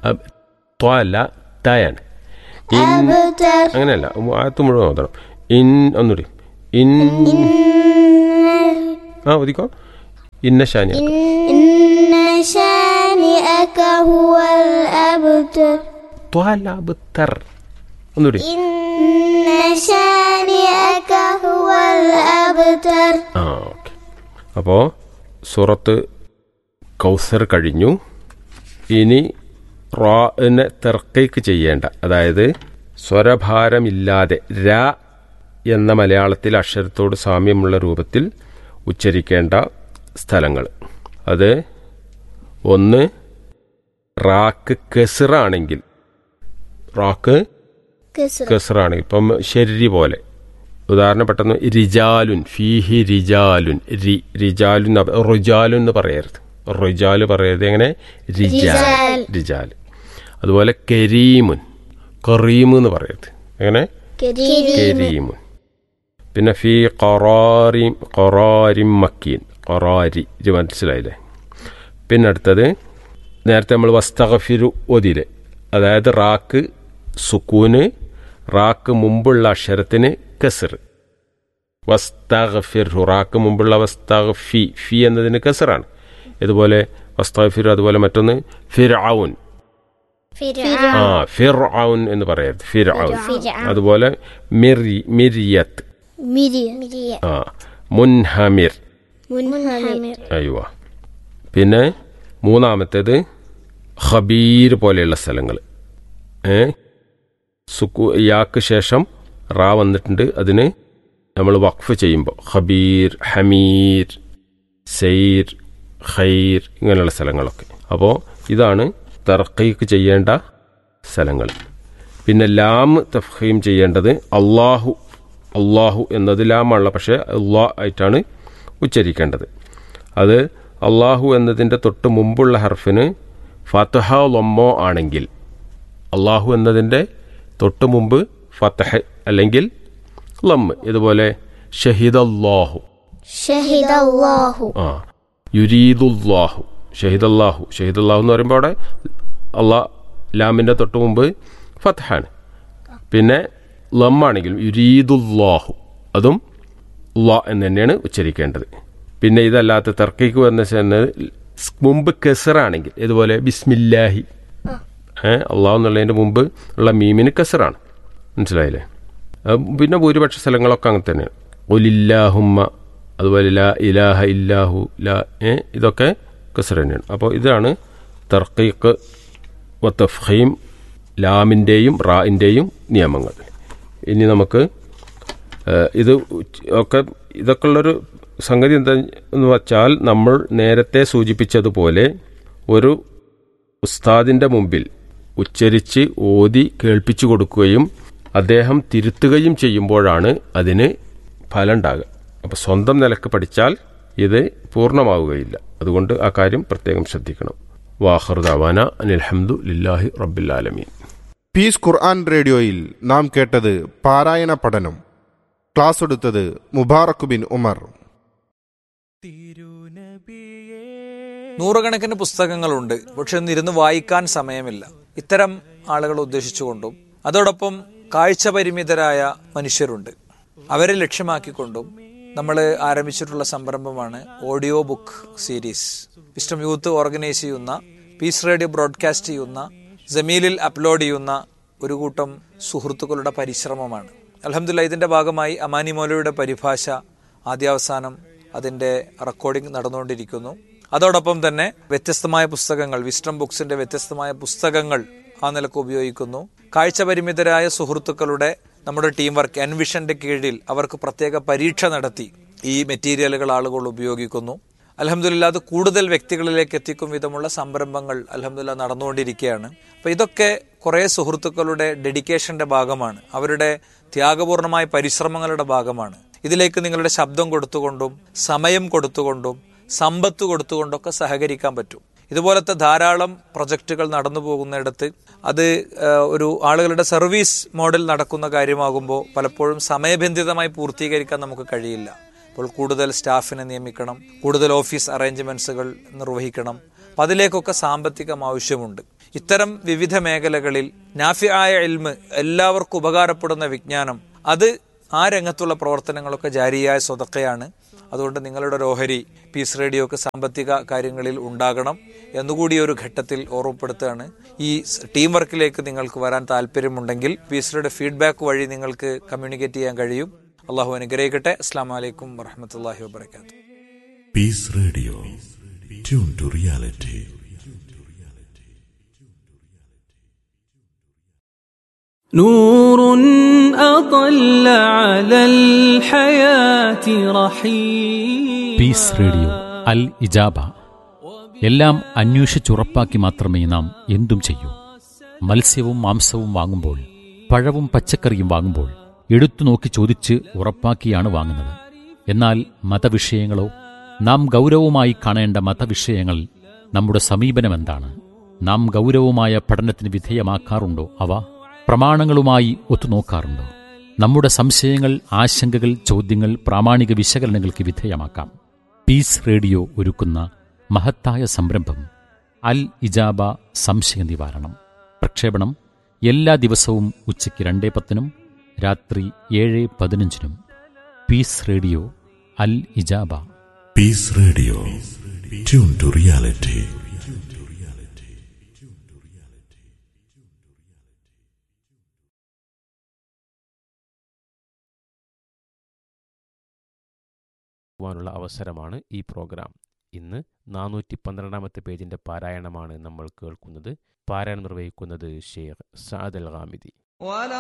അബ് ത്വ അല്ല തയാണ് ഇൻ أبتر അങ്ങനെയല്ല ആയത്ത് മുഴുവൻ ഓതണം ഇൻ ഒന്നുകൂടി ഇൻ ആ ഒതിക്കോ ഇന്ന ഷാനി إن شانئك هو الأبتر ത്വ അല്ല അബ്തർ ഒന്നുകൂടി إن شانئك هو الأبتر ആ ഓക്കെ അപ്പോൾ സൂറത്ത് കൗസർ കഴിഞ്ഞു ഇനി റാനെ തെർക്കൈക്ക് ചെയ്യേണ്ട അതായത് സ്വരഭാരമില്ലാതെ ര എന്ന മലയാളത്തിൽ അക്ഷരത്തോട് സാമ്യമുള്ള രൂപത്തിൽ ഉച്ചരിക്കേണ്ട സ്ഥലങ്ങൾ അത് ഒന്ന് റാക്ക് കെസറാണെങ്കിൽ റാക്ക് كسر കെസറാണെങ്കിൽ ഇപ്പം ശരി പോലെ ഉദാഹരണം പെട്ടെന്ന് റിജാലുൻ ഫീഹി റിജാലുൻ രി റിജാലുൻ എന്ന് പ- റുജാലുൻ എന്ന് പറയരുത് റുജാല് പറയരുത് എങ്ങനെ റിജാൽ റിജാൽ. റിജാൽ അതുപോലെ കരീമുൻ കറീമ് എന്ന് പറയരുത് എങ്ങനെ كريم കരീമുൻ പിന്നെ ഫി കൊറാറിം കൊറാരിം മക്കീൻ കൊറാരി ഇത് മനസ്സിലായില്ലേ പിന്നെ അടുത്തത് നേരത്തെ നമ്മൾ വസ്തഗഫിരു ഒതില് അതായത് റാക്ക് സുക്കൂന് റാക്ക് മുമ്പുള്ള അക്ഷരത്തിന് കസർ വസ്തഗഫിർ റാക്ക് മുമ്പുള്ള വസ്തഗഫി ഫി എന്നതിന് കസറാണ് ഇതുപോലെ വസ്തഗഫിർ അതുപോലെ മറ്റൊന്ന് ഫിർഔൻ فرعون ആ ഫിർഔൻ എന്ന് പറയരുത് ഫിർഔൻ ഫിർഔൻ. അതുപോലെ മിറി മിരിയത്ത് مريم ആ മുൻഹമിർ منهمر അയ്യോ പിന്നെ മൂന്നാമത്തേത് ഖബീർ പോലെയുള്ള സ്ഥലങ്ങൾ ഏ സുക്കു യാക്ക് ശേഷം റാ വന്നിട്ടുണ്ട് അതിന് നമ്മൾ വഖഫ് ചെയ്യുമ്പോൾ ഖബീർ ഹമീർ സെയ്ർ ഖൈർ ഇങ്ങനെയുള്ള സ്ഥലങ്ങളൊക്കെ അപ്പോൾ ഇതാണ് തർക്കീക്ക് ചെയ്യേണ്ട സ്ഥലങ്ങൾ പിന്നെ ലാം തഫീം ചെയ്യേണ്ടത് അള്ളാഹു അള്ളാഹു എന്നത് ലാമാണല്ലോ പക്ഷേ അള്ളാ ആയിട്ടാണ് ഉച്ചരിക്കേണ്ടത് അത് അള്ളാഹു എന്നതിൻ്റെ തൊട്ട് മുമ്പുള്ള ഹർഫിന് ഫതഹ ലൊമ്മോ ആണെങ്കിൽ അള്ളാഹു എന്നതിൻ്റെ തൊട്ട് മുമ്പ് ഫതഹ് അല്ലെങ്കിൽ ലമ്മ് ഇതുപോലെ ഷഹിദല്ലാഹു شهد الله ആ യുരീദുല്ലാഹു ഷഹിദല്ലാഹു ഷഹിദല്ലാഹു എന്ന് പറയുമ്പോൾ അവിടെ അള്ളാ ലാമിൻ്റെ തൊട്ട് മുമ്പ് ഫത്ഹാണ് പിന്നെ ലമ്മാണെങ്കിൽ യുരീദുല്ലാഹു അതും ല എന്ന് തന്നെയാണ് ഉച്ചരിക്കേണ്ടത് പിന്നെ ഇതല്ലാത്ത തർക്കിക്ക് വന്ന ചെന്നത് മുമ്പ് കെസറാണെങ്കിൽ ഇതുപോലെ ബിസ്മില്ലാഹി ഏ അള്ളാഹു എന്നുള്ളതിൻ്റെ മുമ്പ് ഉള്ള മീമിന് കസറാണ് മനസ്സിലായില്ലേ അത് പിന്നെ ഭൂരിപക്ഷ സ്ഥലങ്ങളൊക്കെ അങ്ങനെ തന്നെയാണ് ഒലില്ലാഹുമ്മ അതുപോലെ ലാ ഇലാഹ ഇല്ലാഹു ലാ ഏ ഇതൊക്കെ കസർ തന്നെയാണ് അപ്പോൾ ഇതാണ് തർക്കീക്ക് വ തഫ്ഹീം ലാമിൻ്റെയും റാഇൻ്റെയും നിയമങ്ങൾ ഇനി നമുക്ക് ഏഹ്, ഇത് ഉച്ച്- ഒക്കെ ഇതൊക്കെ ഉള്ളൊരു സംഗതി എന്താ എന്ന് വച്ചാൽ നമ്മൾ നേരത്തെ സൂചിപ്പിച്ചതുപോലെ ഒരു ഉസ്താദിൻ്റെ മുമ്പിൽ ഉച്ചരിച്ച് ഓതി കേൾപ്പിച്ചു കൊടുക്കുകയും അദ്ദേഹം തിരുത്തുകയും ചെയ്യുമ്പോഴാണ് അതിന് ഫലം ഉണ്ടാകുക അപ്പോൾ സ്വന്തം നിലക്ക് പഠിച്ചാൽ ഇത് പൂർണ്ണമാവുകയില്ല അതുകൊണ്ട് ആ കാര്യം പ്രത്യേകം ശ്രദ്ധിക്കണം വാഹർദാവാന അനിൽഹമ്മദ് ലില്ലാഹി റബ്ബില്ലാലമീൻ പീസ് ഖുർആൻ റേഡിയോയിൽ നാം കേട്ടത് പാരായണ പഠനം ക്ലാസ് എടുത്തത് മുബാറക് ബിൻ ഉമർ നൂറുകണക്കിന് പുസ്തകങ്ങളുണ്ട് പക്ഷെ ഒന്നിരുന്ന് വായിക്കാൻ സമയമില്ല ഇത്തരം ആളുകളെ ഉദ്ദേശിച്ചുകൊണ്ടും അതോടൊപ്പം കാഴ്ച പരിമിതരായ മനുഷ്യരുണ്ട് അവരെ ലക്ഷ്യമാക്കിക്കൊണ്ടും നമ്മൾ ആരംഭിച്ചിട്ടുള്ള സംരംഭമാണ് audio book series wisdom youth organise ചെയ്യുന്ന പീസ് റേഡിയോ ബ്രോഡ്കാസ്റ്റ് ചെയ്യുന്ന ജമീലിൽ അപ്ലോഡ് ചെയ്യുന്ന ഒരു കൂട്ടം സുഹൃത്തുക്കളുടെ പരിശ്രമമാണ് അലഹമില്ല ഇതിന്റെ ഭാഗമായി അമാനി മൗലയുടെ പരിഭാഷ ആദ്യാവസാനം അതിന്റെ റെക്കോർഡിംഗ് നടന്നുകൊണ്ടിരിക്കുന്നു അതോടൊപ്പം തന്നെ വ്യത്യസ്തമായ പുസ്തകങ്ങൾ വിസ്റ്റം ബുക്സിന്റെ വ്യത്യസ്തമായ പുസ്തകങ്ങൾ ആ നിലക്ക് ഉപയോഗിക്കുന്നു കാഴ്ച പരിമിതരായ സുഹൃത്തുക്കളുടെ നമ്മുടെ ടീം വർക്ക് എൻവിഷന്റെ കീഴിൽ അവർക്ക് പ്രത്യേക പരീക്ഷ നടത്തി ഈ മെറ്റീരിയലുകൾ ആളുകൾ ഉപയോഗിക്കുന്നു അലഹമില്ല അത് കൂടുതൽ വ്യക്തികളിലേക്ക് എത്തിക്കും വിധമുള്ള സംരംഭങ്ങൾ അലഹമില്ല നടന്നുകൊണ്ടിരിക്കുകയാണ് അപ്പൊ ഇതൊക്കെ കുറെ സുഹൃത്തുക്കളുടെ ഡെഡിക്കേഷന്റെ ഭാഗമാണ് അവരുടെ ത്യാഗപൂർണമായ പരിശ്രമങ്ങളുടെ ഭാഗമാണ് ഇതിലേക്ക് നിങ്ങളുടെ ശബ്ദം കൊടുത്തുകൊണ്ടും സമയം കൊടുത്തുകൊണ്ടും സമ്പത്ത് കൊടുത്തുകൊണ്ടൊക്കെ സഹകരിക്കാൻ പറ്റും ഇതുപോലത്തെ ധാരാളം പ്രൊജക്റ്റുകൾ നടന്നു പോകുന്നിടത്ത് അത് ആ, ഒരു ആളുകളുടെ സർവീസ് മോഡൽ നടക്കുന്ന കാര്യമാകുമ്പോൾ പലപ്പോഴും സമയബന്ധിതമായി പൂർത്തീകരിക്കാൻ നമുക്ക് കഴിയില്ല അപ്പോൾ കൂടുതൽ സ്റ്റാഫിനെ നിയമിക്കണം കൂടുതൽ ഓഫീസ് അറേഞ്ച്മെന്റ്സുകൾ നിർവഹിക്കണം അപ്പം അതിലേക്കൊക്കെ സാമ്പത്തികം ആവശ്യമുണ്ട് ഇത്തരം വിവിധ മേഖലകളിൽ നാഫിയായ എൽമ് എല്ലാവർക്കും ഉപകാരപ്പെടുന്ന വിജ്ഞാനം അത് ആ രംഗത്തുള്ള പ്രവർത്തനങ്ങളൊക്കെ ജാരിയായ സ്വതക്കയാണ് അതുകൊണ്ട് നിങ്ങളുടെ ഒരു ഓഹരി പീസ് റേഡിയോക്ക് സാമ്പത്തിക കാര്യങ്ങളിൽ ഉണ്ടാകണം എന്നുകൂടി ഒരു ഘട്ടത്തിൽ ഓർമ്മപ്പെടുത്തുകയാണ് ഈ സ് ടീം വർക്കിലേക്ക് നിങ്ങൾക്ക് വരാൻ താല്പര്യമുണ്ടെങ്കിൽ പീസ് റേഡിയോ ഫീഡ്ബാക്ക് വഴി നിങ്ങൾക്ക് കമ്മ്യൂണിക്കേറ്റ് ചെയ്യാൻ കഴിയും അള്ളാഹു അനുഗ്രഹിക്കട്ടെ അസ്സാം വലൈക്കും വറഹമത്തല്ലാഹി വാബർക്കാത്തു Peace Radio. Tune to reality. نور أطل على الحياة رحيم peace radio അൽ ഇജാബ എല്ലാം അന്വേഷിച്ചുറപ്പാക്കി മാത്രമേ നാം എന്തും ചെയ്യൂ മത്സ്യവും മാംസവും വാങ്ങുമ്പോൾ പഴവും പച്ചക്കറിയും വാങ്ങുമ്പോൾ എടുത്തു നോക്കി ചോദിച്ച് ഉറപ്പാക്കിയാണ് വാങ്ങുന്നത് എന്നാൽ മതവിഷയങ്ങളോ നാം ഗൗരവമായി കാണേണ്ട മതവിഷയങ്ങൾ നമ്മുടെ സമീപനം എന്താണ് നാം ഗൗരവമായ പഠനത്തിന് വിധേയമാക്കാറുണ്ടോ അവ പ്രമാണങ്ങളുമായി ഒത്തുനോക്കാറുണ്ടോ നമ്മുടെ സംശയങ്ങൾ ആശങ്കകൾ ചോദ്യങ്ങൾ പ്രാമാണിക വിശകലനങ്ങൾക്ക് വിധേയമാക്കാം പീസ് റേഡിയോ ഒരുക്കുന്ന മഹത്തായ സംരംഭം അൽ ഇജാബ സംശയ നിവാരണം പ്രക്ഷേപണം എല്ലാ ദിവസവും ഉച്ചയ്ക്ക് രണ്ടേ പത്തിനും രാത്രി ഏഴ് പതിനഞ്ചിനും പീസ് റേഡിയോ അൽ ഇജാബ Peace Radio. Tune to reality. ുവാനുള്ള അവസരമാണ് ഈ പ്രോഗ്രാം ഇന്ന് നാനൂറ്റി പന്ത്രണ്ടാമത്തെ പേജിന്റെ പാരായണമാണ് നമ്മൾ കേൾക്കുന്നത് പാരായണം നിർവഹിക്കുന്നത് ഷെയ്ഖ് സാദ് അൽ ഹാമിദി